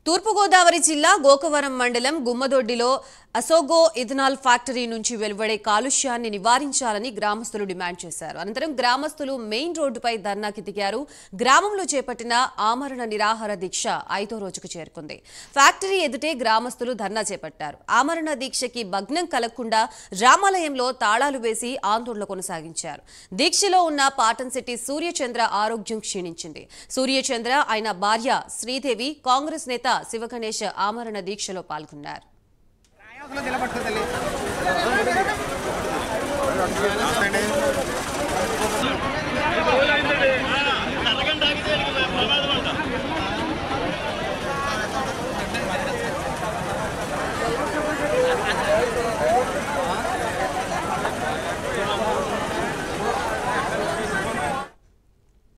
తూర్పుగోదావరి జిల్లా గోకవరం మండలం గుమ్మదొడ్డిలో అసోగో ethanol factory నుంచి వెలువడే కాలుష్యాన్ని నివారించాలని గ్రామస్తులు డిమాండ్ చేశారు అనంతరం గ్రామస్తులు మెయిన్ రోడ్డుపై ధర్నాకి దిగారు గ్రామంలో చేపట్టిన ఆమరణ నిరాహార దీక్ష ఐదో రోజుకు చేరుకుంది ఫ్యాక్టరీ ఎదుటే గ్రామస్తులు ధర్నా చేపట్టారు ఆమరణ దీక్షకి భగ్నం కలగకుండా రామాలయంలో తాళాలు వేసి ఆందోళన కొనసాగించారు దీక్షలో ఉన్న పాటన్ సిటీ సూర్యచంద్ర ఆరోగ్యం క్షీణించింది సూర్యచంద్ర ఆయన భార్య శ్రీదేవి కాంగ్రెస్ నేత శివగణేష్ ఆమరణ దీక్షలో పాల్గొన్నారు రాయాల్సిన నిలబడుతుంది